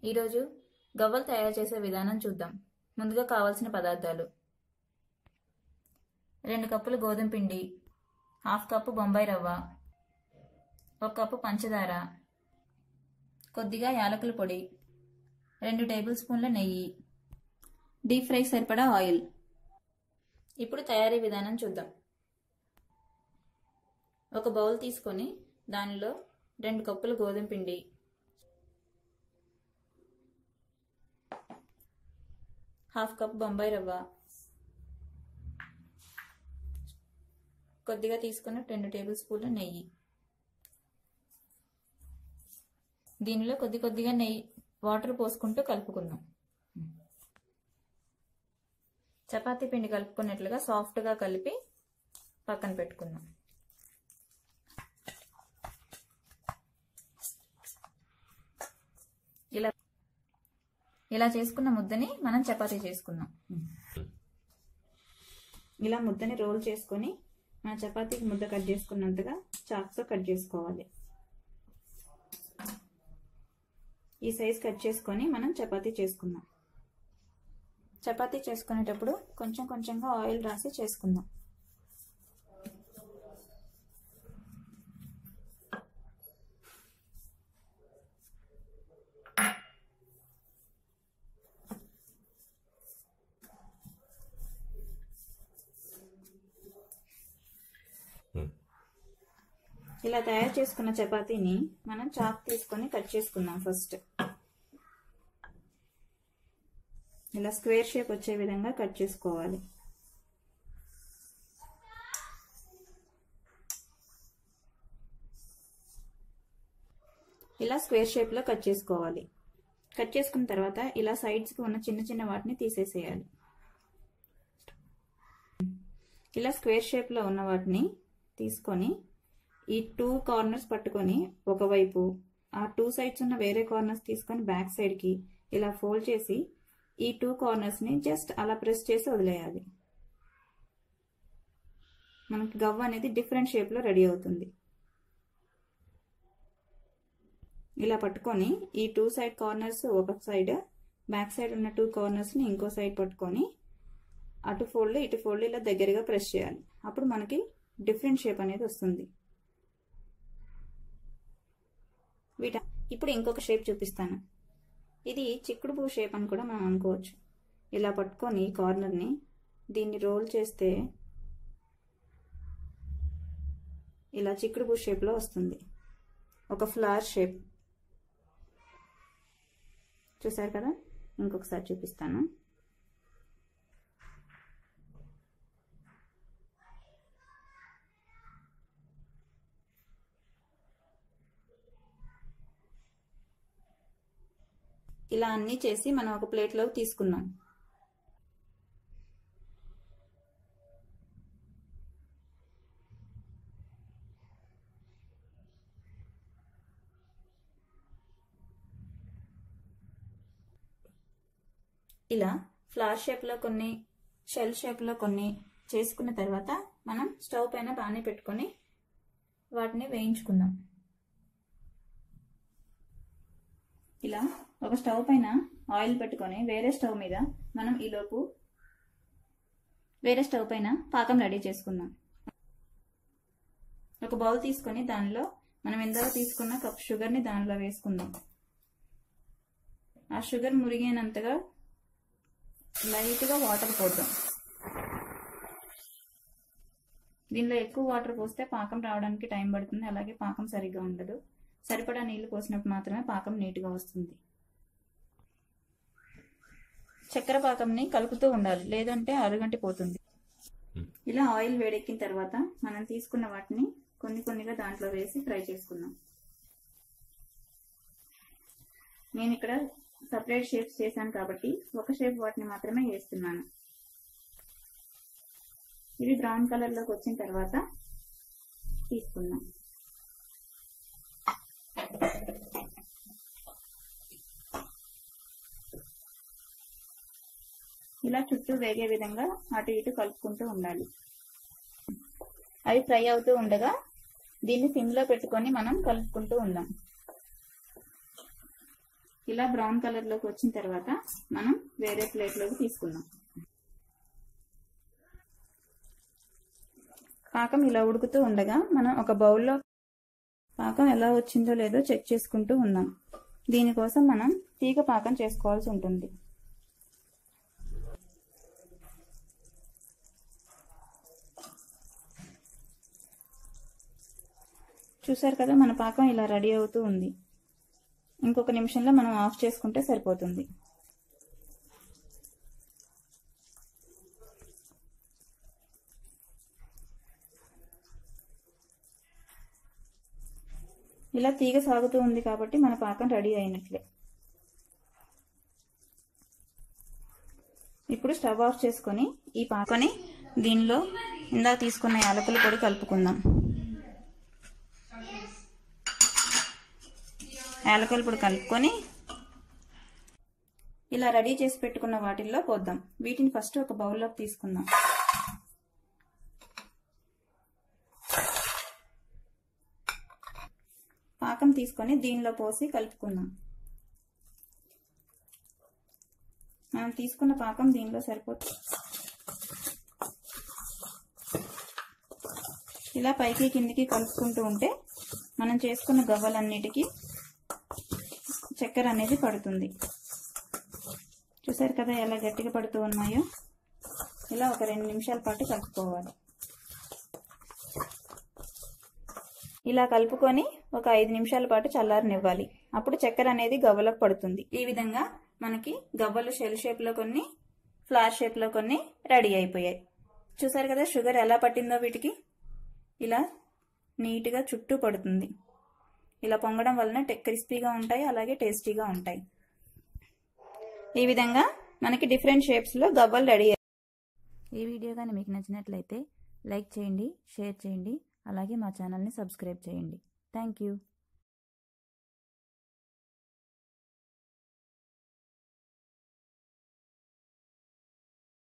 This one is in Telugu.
ఈరోజు గవ్వలు తయారు చేసే విధానం చూద్దాం ముందుగా కావాల్సిన పదార్థాలు రెండు కప్పులు గోధుమ పిండి హాఫ్ కప్పు బొంబాయి రవ్వ ఒక కప్పు పంచదార కొద్దిగా యాలకుల పొడి రెండు టేబుల్ స్పూన్ల నెయ్యి డీప్ ఫ్రై సరిపడా ఆయిల్ ఇప్పుడు తయారీ విధానం చూద్దాం ఒక బౌల్ తీసుకొని దానిలో రెండు కప్పులు గోధుమ పిండి హాఫ్ కప్ బొంబాయి రవ్వ కొద్దిగా తీసుకున్న రెండు టేబుల్ స్పూన్ల నెయ్యి దీనిలో కొద్ది కొద్దిగా నెయ్యి వాటర్ పోసుకుంటూ కలుపుకుందాం చపాతీ పిండి కలుపుకున్నట్లుగా సాఫ్ట్గా కలిపి పక్కన పెట్టుకుందాం ఇలా ఇలా చేసుకున్న ముద్దని మనం చపాతీ చేసుకుందాం ఇలా ముద్దని రోల్ చేసుకొని మన చపాతీకి ముద్ద కట్ చేసుకున్నంతగా చాక్తో కట్ చేసుకోవాలి ఈ సైజ్ కట్ చేసుకొని మనం చపాతీ చేసుకుందాం చపాతీ చేసుకునేటప్పుడు కొంచెం కొంచెంగా ఆయిల్ రాసి చేసుకుందాం ఇలా తయారు చేసుకున్న చపాతీని మనం చాక్ తీసుకొని కట్ చేసుకుందాం ఫస్ట్ ఇలా స్క్వేర్ షేప్ వచ్చే విధంగా కట్ చేసుకోవాలి ఇలా స్క్వేర్ షేప్లో కట్ చేసుకోవాలి కట్ చేసుకున్న తర్వాత ఇలా సైడ్స్కి ఉన్న చిన్న చిన్న వాటిని తీసేసేయాలి ఇలా స్క్వేర్ షేప్లో ఉన్న వాటిని తీసుకొని ఈ టూ కార్నర్స్ పట్టుకొని ఒకవైపు ఆ టూ సైడ్స్ ఉన్న వేరే కార్నర్స్ తీసుకొని బ్యాక్ సైడ్కి ఇలా ఫోల్డ్ చేసి ఈ టూ కార్నర్స్ని జస్ట్ అలా ప్రెస్ చేసి వదిలేయాలి మనకి గవ్వ అనేది డిఫరెంట్ షేప్లో రెడీ అవుతుంది ఇలా పట్టుకొని ఈ టూ సైడ్ కార్నర్స్ ఒక సైడ్ బ్యాక్ సైడ్ ఉన్న టూ కార్నర్స్ని ఇంకో సైడ్ పట్టుకొని అటు ఫోల్డ్ ఇటు ఫోల్డ్ ఇలా దగ్గరగా ప్రెస్ చేయాలి అప్పుడు మనకి డిఫరెంట్ షేప్ అనేది వస్తుంది వీట ఇప్పుడు ఇంకొక షేప్ చూపిస్తాను ఇది చిక్కుడు పువ్వు షేప్ అని కూడా మనం అనుకోవచ్చు ఇలా పట్టుకొని కార్నర్ని దీన్ని రోల్ చేస్తే ఇలా చిక్కుడు పువ్వు షేప్లో వస్తుంది ఒక ఫ్లవర్ షేప్ చూసారు కదా ఇంకొకసారి చూపిస్తాను ఇలా అన్నీ చేసి మనం ఒక ప్లేట్లోకి తీసుకుందాం ఇలా ఫ్లవర్ షేప్లో కొన్ని షెల్ షేప్లో కొన్ని చేసుకున్న తర్వాత మనం స్టవ్ పైన బాగానే పెట్టుకొని వాటిని వేయించుకుందాం ఇలా ఒక స్టవ్ పైన ఆయిల్ పెట్టుకొని వేరే స్టవ్ మీద మనం ఈలోపు వేరే స్టవ్ పైన పాకం రెడీ చేసుకుందాం ఒక బౌల్ తీసుకొని దానిలో మనం ఎందాక తీసుకున్న కప్ షుగర్ని దానిలో వేసుకుందాం ఆ షుగర్ మురిగినంతగా లైట్గా వాటర్ పోద్దాం దీనిలో ఎక్కువ వాటర్ పోస్తే పాకం రావడానికి టైం పడుతుంది అలాగే పాకం సరిగ్గా ఉండదు సరిపడా నీళ్లు పోసినప్పుడు మాత్రమే పాకం నీట్గా వస్తుంది చక్కెర పాకంని కలుపుతూ ఉండాలి లేదంటే అరుగంటి పోతుంది ఇలా ఆయిల్ వేడెక్కిన తర్వాత మనం తీసుకున్న వాటిని కొన్ని కొన్నిగా దాంట్లో వేసి ఫ్రై చేసుకుందాం నేను ఇక్కడ సపరేట్ షేప్స్ చేశాను కాబట్టి ఒక షేప్ వాటిని మాత్రమే వేస్తున్నాను ఇవి బ్రౌన్ కలర్లోకి వచ్చిన తర్వాత తీసుకుందాం ఇలా చుట్టూ వేగే విధంగా అటు ఇటు కలుపుకుంటూ ఉండాలి అవి ఫ్రై అవుతూ ఉండగా దీన్ని సిమ్ లో పెట్టుకొని మనం కలుపుకుంటూ ఉందాం ఇలా బ్రౌన్ కలర్లోకి వచ్చిన తర్వాత మనం వేరే ప్లేట్లోకి తీసుకుందాం పాకం ఇలా ఉడుకుతూ ఉండగా మనం ఒక బౌల్లో పాకం ఎలా వచ్చిందో లేదో చెక్ చేసుకుంటూ ఉందాం దీనికోసం మనం తీగ పాకం చేసుకోవాల్సి ఉంటుంది చూసారు కదా మన పాకం ఇలా రెడీ అవుతూ ఉంది ఇంకొక నిమిషంలో మనం ఆఫ్ చేసుకుంటే సరిపోతుంది ఇలా తీగ సాగుతూ ఉంది కాబట్టి మన పాకం రెడీ అయినట్లే ఇప్పుడు స్టవ్ ఆఫ్ చేసుకొని ఈ పాకని దీనిలో ఇందా తీసుకున్న యాలకుల పొడి కలుపుకుందాం యాలకుల పొడి కలుపుకొని ఇలా రెడీ చేసి పెట్టుకున్న వాటిల్లో పోద్దాం వీటిని ఫస్ట్ ఒక బౌల్లోకి తీసుకుందాం పాకం తీసుకొని దీనిలో పోసి కలుపుకుందాం మనం తీసుకున్న పాకం దీనిలో సరిపోతుంది ఇలా పైకి కిందికి కలుపుకుంటూ ఉంటే మనం చేసుకున్న గవ్వలన్నిటికీ చక్కెర అనేది పడుతుంది చూసారు కదా ఎలా గట్టిగా పడుతూ ఉన్నాయో ఇలా ఒక రెండు నిమిషాల పాటు కలుపుకోవాలి ఇలా కలుపుకొని ఒక ఐదు నిమిషాల పాటు చల్లారనివ్వాలి అప్పుడు చక్కెర అనేది గవ్వలకు పడుతుంది ఈ విధంగా మనకి గవ్వలు షెల్ షేప్లో కొన్ని ఫ్లవర్ షేప్లో కొన్ని రెడీ అయిపోయాయి చూసారు కదా షుగర్ ఎలా పట్టిందో వీటికి ఇలా నీట్గా చుట్టూ పడుతుంది ఇలా పొంగడం వలన క్రిస్పీగా ఉంటాయి అలాగే టేస్టీగా ఉంటాయి ఈ విధంగా మనకి డిఫరెంట్ షేప్స్లో గవ్వలు రెడీ ఈ వీడియో కానీ మీకు నచ్చినట్లయితే లైక్ చేయండి షేర్ చేయండి అలాగే మా ఛానల్ని సబ్స్క్రైబ్ చేయండి థ్యాంక్ యూ